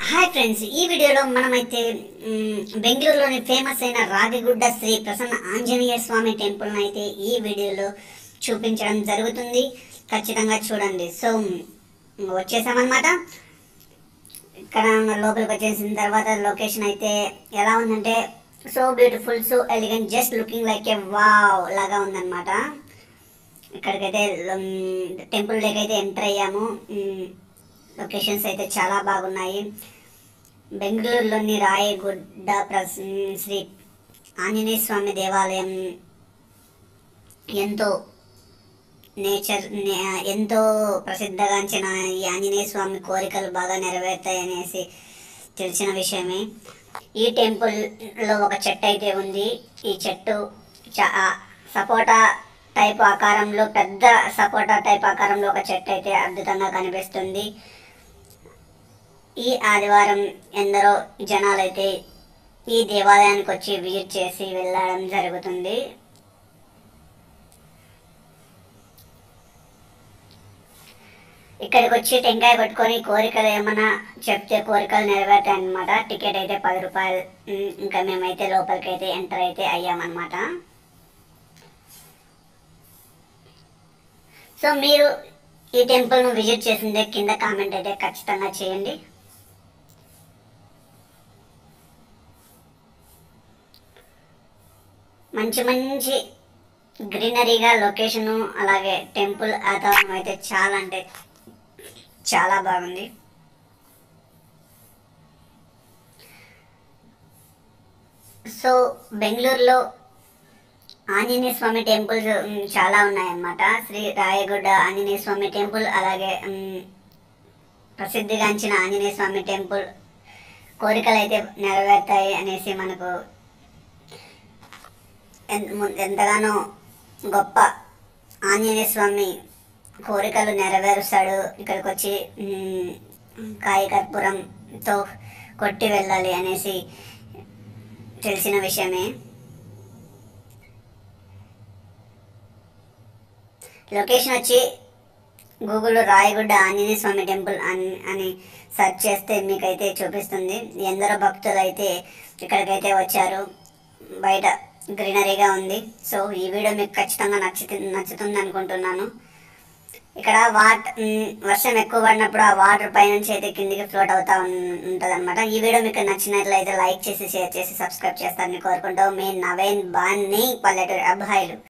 hi friends ఈ వీడియోలో మనమైతే మ్, బెంగళూరులోని ఫేమస్ అయిన రాగిగుడ్డ శ్రీ ప్రసన్న ఆంజనేయ స్వామి టెంపుల్ అయితే ఈ వీడియోలో చూపించడం జరుగుతుంది ఖచ్చితంగా చూడండి సో మ్, వచ్చేసామన్నమాట ఇక్కడ లోపలికి వచ్చేసిన తర్వాత లొకేషన్ అయితే ఎలా ఉందంటే so beautiful so elegant just looking like a wow లాగా ఉందన్నమాట ఇక్కడికైతే టెంపుల్ దగ్గర అయితే ఎంటర్ అయ్యాము మ్, లొకేషన్స్ అయితే చాలా బాగున్నాయి బెంగళూరులోని రాయగుడ్డ ప్రస్ శ్రీ ఆంజనేయ స్వామి దేవాలయం ఎంతో నేచర్ నే- ఎంతో ప్రసిద్ధగాంచిన ఈ ఆంజనేయ స్వామి కోరికలు బాగా నెరవేరుతాయనేసి తెలిసిన విషయమే ఈ టెంపుల్లో ఒక చెట్టు అయితే ఉంది ఈ చెట్టు చా సపోటా టైప్ ఆకారంలో పెద్ద సపోటా టైప్ ఆకారంలో ఒక చెట్టు అయితే అద్భుతంగా కనిపిస్తుంది ఈ ఆదివారం ఎందరో జనాలైతే ఈ దేవాలయానికి వచ్చి విజిట్ చేసి వెళ్ళడం జరుగుతుంది ఇక్కడికి వచ్చి టెంకాయ కొట్టుకొని కోరికలు ఏమైనా చెప్తే కోరికలు నెరవేరుతాయి అనమాట టికెట్ అయితే పది రూపాయలు ఉమ్, ఇంకా మేమైతే లోపలికి అయితే ఎంటర్ అయితే అయ్యామన్నమాట సో మీరు ఈ టెంపుల్ను విజిట్ చేసిందే కింద కామెంట్ అయితే ఖచ్చితంగా చేయండి మంచి మంచి గ్రీనరీగా లొకేషను అలాగే టెంపుల్ వాతావరణం అయితే చాలా అంటే చాలా బాగుంది సో బెంగళూరులో ఆంజనేయ స్వామి టెంపుల్స్ మ్, చాలా ఉన్నాయన్నమాట శ్రీ రాయగుడ్డ ఆంజనేయ స్వామి టెంపుల్ అలాగే మ్, ప్రసిద్ధిగాంచిన ఆంజనేయ స్వామి టెంపుల్ కోరికలు అయితే నెరవేరుతాయి అనేసి మనకు ఎన్- ము- ఎంతగానో గొప్ప ఆంజనేయ స్వామి కోరికలు నెరవేరుస్తాడు ఇక్కడికి వచ్చి మ్, కాయ కర్పూరంతో కొట్టి వెళ్ళాలి అనేసి తెలిసిన విషయమే లొకేషన్ వచ్చి గూగుల్లో రాయగుడ్డ ఆంజనేయ స్వామి టెంపుల్ అని అని సెర్చ్ చేస్తే మీకైతే చూపిస్తుంది ఎందరో భక్తులు అయితే ఇక్కడికైతే వచ్చారు బయట గ్రీనరీగా ఉంది సో ఈ వీడియో మీకు ఖచ్చితంగా నచ్చుతు నచ్చుతుంది అనుకుంటున్నాను ఇక్కడ వాట్ మ్, వర్షం ఎక్కువ పడినప్పుడు ఆ వాటర్ పైనుంచి అయితే కిందికి ఫ్లోట్ అవుతా ఉంటుంది అనమాట ఈ వీడియో మీకు నచ్చినట్లయితే లైక్ చేసి షేర్ చేసి సబ్స్క్రైబ్ చేస్తారని కోరుకుంటూ మీ నవేన్ బాన్ని పల్లెటూరు అబ్బాయిలు